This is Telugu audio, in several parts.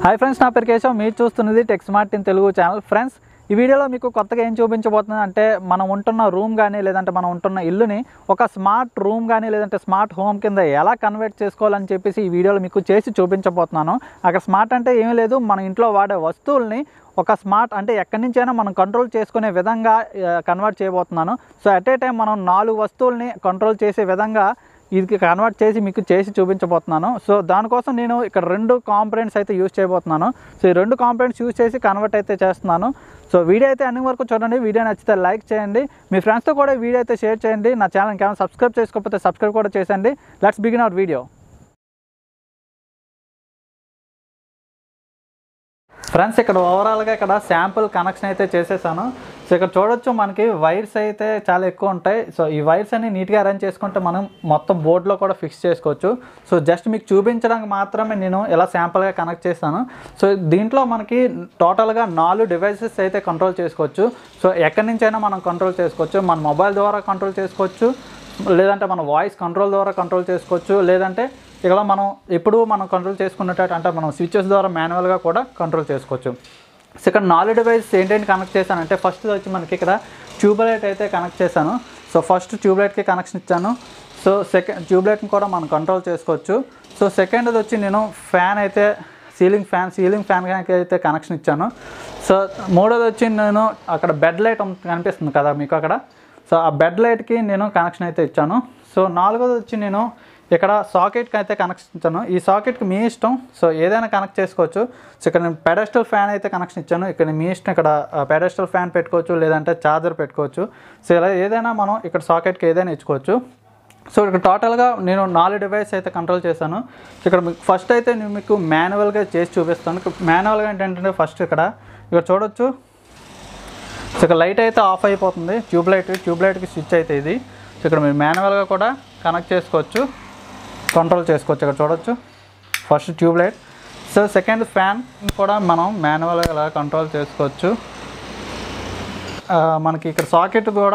హాయ్ ఫ్రెండ్స్ నా పేరు కేశవ్ మీరు చూస్తున్నది tech smart in Telugu channel friends ఈ వీడియోలో మీకు కొత్తగా ఏం చూపించబోతుంది అంటే మనం ఉంటున్న రూమ్ కానీ లేదంటే మనం ఉంటున్న ఇల్లుని ఒక స్మార్ట్ రూమ్ కానీ లేదంటే స్మార్ట్ హోమ్ కింద ఎలా కన్వర్ట్ చేసుకోవాలని చెప్పేసి ఈ వీడియోలో మీకు చేసి చూపించబోతున్నాను అక్కడ స్మార్ట్ అంటే ఏమీ లేదు మన ఇంట్లో వాడే వస్తువుల్ని ఒక స్మార్ట్ అంటే ఎక్కడి నుంచైనా మనం కంట్రోల్ చేసుకునే విధంగా కన్వర్ట్ చేయబోతున్నాను సో అట్ ఏ టైం మనం నాలుగు వస్తువుల్ని కంట్రోల్ చేసే విధంగా ఇది కన్వర్ట్ చేసి మీకు చేసి చూపించబోతున్నాను సో దానికోసం నేను ఇక్కడ రెండు కాంపనెంట్స్ అయితే యూజ్ చేయబోతున్నాను సో ఈ రెండు కాంపనెంట్స్ యూజ్ చేసి కన్వర్ట్ అయితే చేస్తున్నాను సో వీడియో అయితే అన్ని వరకు చూడండి వీడియో నచ్చితే లైక్ చేయండి మీ ఫ్రెండ్స్తో కూడా వీడియో అయితే షేర్ చేయండి నా ఛానల్ కేవలం సబ్స్క్రైబ్ చేసుకోకపోతే సబ్స్క్రైబ్ కూడా చేసండి let's begin our video friends ఇక్కడ ఓవరాల్గా ఇక్కడ శాంపుల్ కనెక్షన్ అయితే చేసేసాను సో ఇక్కడ చూడొచ్చు మనకి వైర్స్ అయితే చాలా ఎక్కువ ఉంటాయి సో ఈ వైర్స్ అన్ని నీట్గా అరేంజ్ చేసుకుంటే మనం మొత్తం బోర్డులో కూడా ఫిక్స్ చేసుకోవచ్చు సో జస్ట్ మీకు చూపించడానికి మాత్రమే నేను ఇలా శాంపుల్గా కనెక్ట్ చేస్తాను సో దీంట్లో మనకి టోటల్గా నాలుగు డివైసెస్ అయితే కంట్రోల్ చేసుకోవచ్చు సో ఎక్కడి నుంచైనా మనం కంట్రోల్ చేసుకోవచ్చు మన మొబైల్ ద్వారా కంట్రోల్ చేసుకోవచ్చు లేదంటే మన వాయిస్ కంట్రోల్ ద్వారా కంట్రోల్ చేసుకోవచ్చు లేదంటే ఇక్కడ మనం ఎప్పుడు మనం కంట్రోల్ చేసుకున్నట్టు అంటే మనం స్విచెస్ ద్వారా మాన్యువల్గా కూడా కంట్రోల్ చేసుకోవచ్చు సో ఇక్కడ నాలుగు డివైస్ ఏంటంటే కనెక్ట్ చేశానంటే ఫస్ట్ వచ్చి మనకి ఇక్కడ ట్యూబ్లైట్ అయితే కనెక్ట్ చేశాను సో ఫస్ట్ ట్యూబ్లైట్కి కనెక్షన్ ఇచ్చాను సో సెకండ్ ట్యూబ్లైట్ని కూడా మనం కంట్రోల్ చేసుకోవచ్చు సో సెకండ్ది వచ్చి నేను ఫ్యాన్ అయితే సీలింగ్ ఫ్యాన్ సీలింగ్ ఫ్యాన్ అయితే కనెక్షన్ ఇచ్చాను సో మూడోది వచ్చి నేను అక్కడ బెడ్ లైట్ కనిపిస్తుంది కదా మీకు అక్కడ సో ఆ బెడ్ లైట్కి నేను కనెక్షన్ అయితే ఇచ్చాను సో నాలుగోది వచ్చి నేను ఇక్కడ సాకెట్కి అయితే కనెక్షన్ ఇచ్చాను ఈ సాకెట్కి మీ ఇష్టం సో ఏదైనా కనెక్ట్ చేసుకోవచ్చు సో ఇక్కడ నేను పెడస్టల్ ఫ్యాన్ అయితే కనెక్షన్ ఇచ్చాను ఇక్కడ మీ ఇష్టం ఇక్కడ పెడస్టల్ ఫ్యాన్ పెట్టుకోవచ్చు లేదంటే ఛార్జర్ పెట్టుకోవచ్చు సో ఇలా ఏదైనా మనం ఇక్కడ సాకెట్కి ఏదైనా ఇచ్చుకోవచ్చు సో ఇక్కడ టోటల్గా నేను నాలుగు డివైస్ అయితే కంట్రోల్ చేశాను ఇక్కడ మీకు ఫస్ట్ అయితే నేను మీకు మాన్యువల్గా చేసి చూపిస్తాను మాన్యువల్గా ఏంటంటే ఫస్ట్ ఇక్కడ ఇక్కడ చూడొచ్చు సో ఇక్కడ లైట్ అయితే ఆఫ్ అయిపోతుంది ట్యూబ్ లైట్ ట్యూబ్ లైట్కి స్విచ్ అయితే ఇది సో ఇక్కడ మీరు మాన్యువల్గా కూడా కనెక్ట్ చేసుకోవచ్చు కంట్రోల్ చేసుకోవచ్చు ఇక్కడ చూడొచ్చు first tube light so second fan కూడా మనం మాన్యువల్గా ఇలా కంట్రోల్ చేసుకోవచ్చు ఆ, మనకి ఇక్కడ సాకెట్ కూడా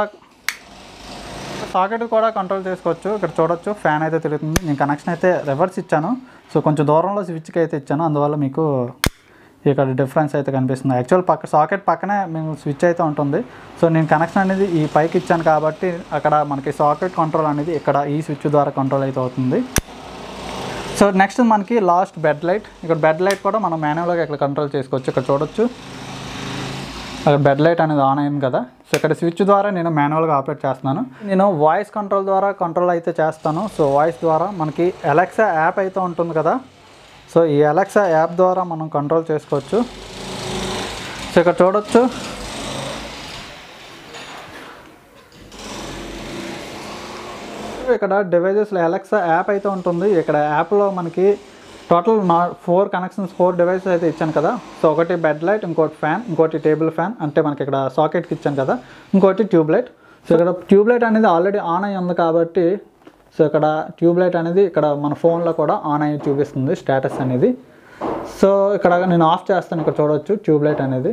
సాకెట్ కూడా కంట్రోల్ చేసుకోవచ్చు ఇక్కడ చూడొచ్చు ఫ్యాన్ అయితే తిరుగుతుంది నేను కనెక్షన్ అయితే రివర్స్ ఇచ్చాను సో కొంచెం దూరంలో స్విచ్కి అయితే ఇచ్చాను అందువల్ల మీకు ఇక్కడ డిఫరెన్స్ అయితే కనిపిస్తుంది యాక్చువల్ పక్క సాకెట్ పక్కనే మేము స్విచ్ అయితే ఉంటుంది సో నేను కనెక్షన్ అనేది ఈ పైకి ఇచ్చాను కాబట్టి అక్కడ మనకి సాకెట్ కంట్రోల్ అనేది ఇక్కడ ఈ స్విచ్ ద్వారా కంట్రోల్ అయితే అవుతుంది సో నెక్స్ట్ మనకి లాస్ట్ బెడ్ లైట్ ఇక్కడ బెడ్ లైట్ కూడా మనం మాన్యువల్గా ఇక్కడ కంట్రోల్ చేసుకోవచ్చు ఇక్కడ చూడొచ్చు అక్కడ బెడ్ లైట్ అనేది ఆన్ అయింది కదా సో ఇక్కడ స్విచ్ ద్వారా నేను మాన్యువల్గా ఆపరేట్ చేస్తున్నాను నేను వాయిస్ కంట్రోల్ ద్వారా కంట్రోల్ అయితే చేస్తాను సో వాయిస్ ద్వారా మనకి అలెక్సా యాప్ అయితే ఉంటుంది కదా సో ఈ అలెక్సా యాప్ ద్వారా మనం కంట్రోల్ చేసుకోవచ్చు సో ఇక్కడ చూడొచ్చు ఇక్కడ డివైజెస్లో అలెక్సా యాప్ అయితే ఉంటుంది ఇక్కడ యాప్లో మనకి టోటల్ నా ఫోర్ కనెక్షన్స్ ఫోర్ డివైసెస్ అయితే ఇచ్చాను కదా సో ఒకటి బెడ్ లైట్ ఇంకోటి ఫ్యాన్ ఇంకోటి టేబుల్ ఫ్యాన్ అంటే మనకి ఇక్కడ సాకెట్కి ఇచ్చాను కదా ఇంకోటి ట్యూబ్ లైట్ సో ఇక్కడ ట్యూబ్ లైట్ అనేది ఆల్రెడీ ఆన్ అయి ఉంది కాబట్టి సో ఇక్కడ ట్యూబ్ లైట్ అనేది ఇక్కడ మన ఫోన్లో కూడా ఆన్ అయ్యి చూపిస్తుంది స్టేటస్ అనేది సో ఇక్కడ నేను ఆఫ్ చేస్తాను ఇక్కడ చూడవచ్చు ట్యూబ్ లైట్ అనేది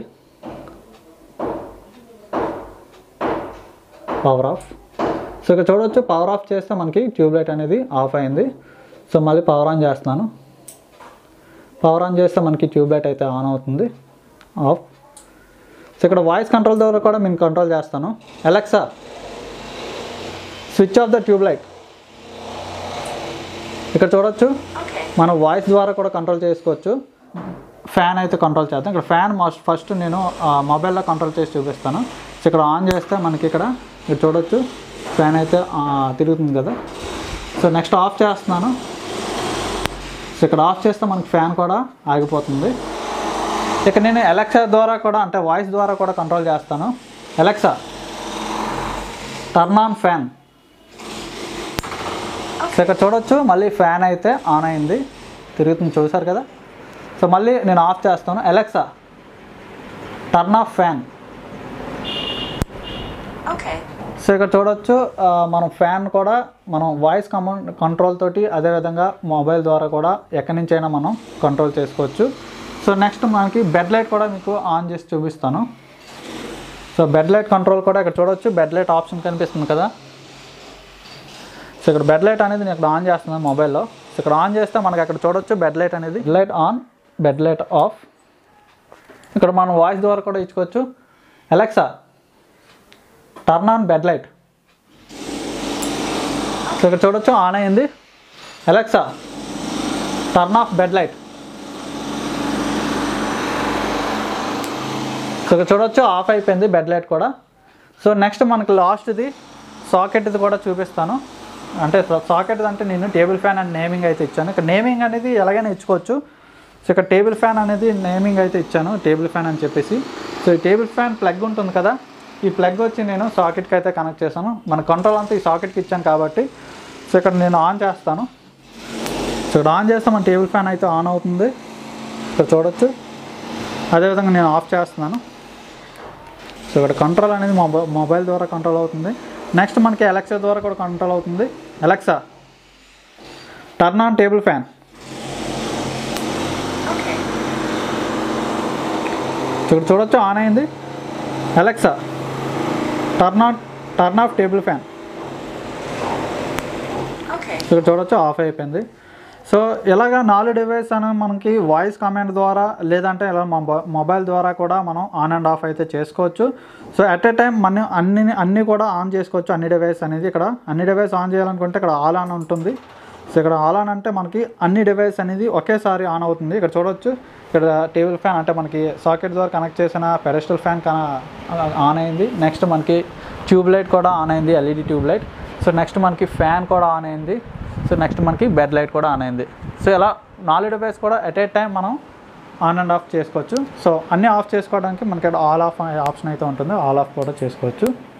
పవర్ ఆఫ్ సో ఇక్కడ చూడవచ్చు పవర్ ఆఫ్ చేస్తే మనకి ట్యూబ్ లైట్ అనేది ఆఫ్ అయింది సో మళ్ళీ పవర్ ఆన్ చేస్తున్నాను పవర్ ఆన్ చేస్తే మనకి ట్యూబ్ లైట్ అయితే ఆన్ అవుతుంది ఆఫ్ సో ఇక్కడ వాయిస్ కంట్రోల్ ద్వారా కూడా నేను కంట్రోల్ చేస్తాను Alexa switch off the tube light ఇక్కడ చూడొచ్చు మనం వాయిస్ ద్వారా కూడా కంట్రోల్ చేసుకోవచ్చు ఫ్యాన్ అయితే కంట్రోల్ చేద్దాం ఇక్కడ ఫ్యాన్ మస్ట్ ఫస్ట్ నేను మొబైల్లో కంట్రోల్ చేసి చూపిస్తాను సో ఇక్కడ ఆన్ చేస్తే మనకి ఇక్కడ ఇక్కడ చూడొచ్చు ఫ్యాన్ అయితే ఆ, తిరుగుతుంది కదా సో నెక్స్ట్ ఆఫ్ చేస్తున్నాను సో ఇక్కడ ఆఫ్ చేస్తే మనకి ఫ్యాన్ కూడా ఆగిపోతుంది ఇక నేను ఎలక్సా ద్వారా కూడా అంటే వాయిస్ ద్వారా కూడా కంట్రోల్ చేస్తాను Alexa turn on fan so ఇక్కడ చూడొచ్చు మళ్ళీ ఫ్యాన్ అయితే ఆన్ అయింది తిరుగుతుంది చూసారు కదా సో మళ్ళీ నేను ఆఫ్ చేస్తాను Alexa turn off fan Okay. So ఇక్కడ చూడొచ్చు ఆ, మనం ఫ్యాన్ కూడా మనం వాయిస్ కమాండ్ కంట్రోల్ తోటి అదేవిధంగా మొబైల్ ద్వారా కూడా ఎక్కడి నుంచైనా మనం కంట్రోల్ చేసుకోవచ్చు సో నెక్స్ట్ మనకి బెడ్ లైట్ కూడా మీకు ఆన్ చేసి చూపిస్తాను సో బెడ్ లైట్ కంట్రోల్ కూడా ఇక్కడ చూడొచ్చు బెడ్ లైట్ ఆప్షన్ కనిపిస్తుంది కదా సో ఇక్కడ బెడ్ లైట్ అనేది నేను ఇక్కడ ఆన్ చేస్తున్నాను మొబైల్లో సో ఇక్కడ ఆన్ చేస్తే మనకి అక్కడ చూడొచ్చు బెడ్ లైట్ అనేది light on bed light off ఇక్కడ మనం వాయిస్ ద్వారా కూడా ఇచ్చుకోవచ్చు Alexa turn on bed light so ఇక్కడ చూడొచ్చు ఆన్ అయింది Alexa turn off bed light so ఇక్కడ చూడొచ్చు ఆఫ్ అయిపోయింది బెడ్ లైట్ కూడా సో నెక్స్ట్ మనకి లాస్ట్ది సాకెట్ది కూడా చూపిస్తాను అంటే సాకెట్ అంటే నేను టేబుల్ ఫ్యాన్ అండ్ నేమింగ్ అయితే ఇచ్చాను ఇక్కడ నేమింగ్ అనేది ఎలాగైనా ఇచ్చుకోవచ్చు సో ఇక్కడ టేబుల్ ఫ్యాన్ అనేది నేమింగ్ అయితే ఇచ్చాను టేబుల్ ఫ్యాన్ అని చెప్పేసి సో ఈ టేబుల్ ఫ్యాన్ ప్లగ్ ఉంటుంది కదా ఈ ప్లగ్ వచ్చి నేను సాకెట్కి అయితే కనెక్ట్ చేశాను మన కంట్రోల్ అంతా ఈ సాకెట్కి ఇచ్చాను కాబట్టి సో ఇక్కడ నేను ఆన్ చేస్తాను సో ఇక్కడ ఆన్ చేస్తే మన టేబుల్ ఫ్యాన్ అయితే ఆన్ అవుతుంది ఇక్కడ చూడొచ్చు అదేవిధంగా నేను ఆఫ్ చేస్తున్నాను సో ఇక్కడ కంట్రోల్ అనేది మొబైల్ మొబైల్ ద్వారా కంట్రోల్ అవుతుంది నెక్స్ట్ మనకి ఎలక్సా ద్వారా కూడా కంట్రోల్ అవుతుంది Alexa turn on table fan Okay. So ఇక్కడ చూడొచ్చు ఆన్ అయింది Alexa turn on turn off table fan Okay. So ఇక్కడ చూడొచ్చు ఆఫ్ అయిపోయింది సో ఇలాగా నాలుగు డివైస్ అని మనకి వాయిస్ కమాండ్ ద్వారా లేదంటే ఇలా మొబై- మొబైల్ ద్వారా కూడా మనం ఆన్ అండ్ ఆఫ్ అయితే చేసుకోవచ్చు సో అట్ ఏ టైం మనం అన్ని అన్నీ కూడా ఆన్ చేసుకోవచ్చు అన్ని డివైస్ అనేది ఇక్కడ అన్ని డివైస్ ఆన్ చేయాలనుకుంటే ఇక్కడ ఆల్ ఆన్ ఉంటుంది సో ఇక్కడ ఆల్ ఆన్ అంటే మనకి అన్ని డివైస్ అనేది ఒకేసారి ఆన్ అవుతుంది ఇక్కడ చూడొచ్చు ఇక్కడ టేబుల్ ఫ్యాన్ అంటే మనకి సాకెట్ ద్వారా కనెక్ట్ చేసిన పెడస్టల్ ఫ్యాన్ కన ఆన్ అయింది నెక్స్ట్ మనకి ట్యూబ్ లైట్ కూడా ఆన్ అయింది LED tube light so next మనకి ఫ్యాన్ కూడా ఆన్ అయింది సో నెక్స్ట్ మనకి బెడ్ లైట్ కూడా ఆన్ అయింది సో ఇలా నాలుగు డివైస్ కూడా ఎట్ ఏ టైం మనం ఆన్ అండ్ ఆఫ్ చేసుకోవచ్చు సో అన్నీ ఆఫ్ చేసుకోవడానికి మనకి ఆల్ ఆఫ్ ఆప్షన్ అయితే ఉంటుంది ఆల్ ఆఫ్ కూడా చేసుకోవచ్చు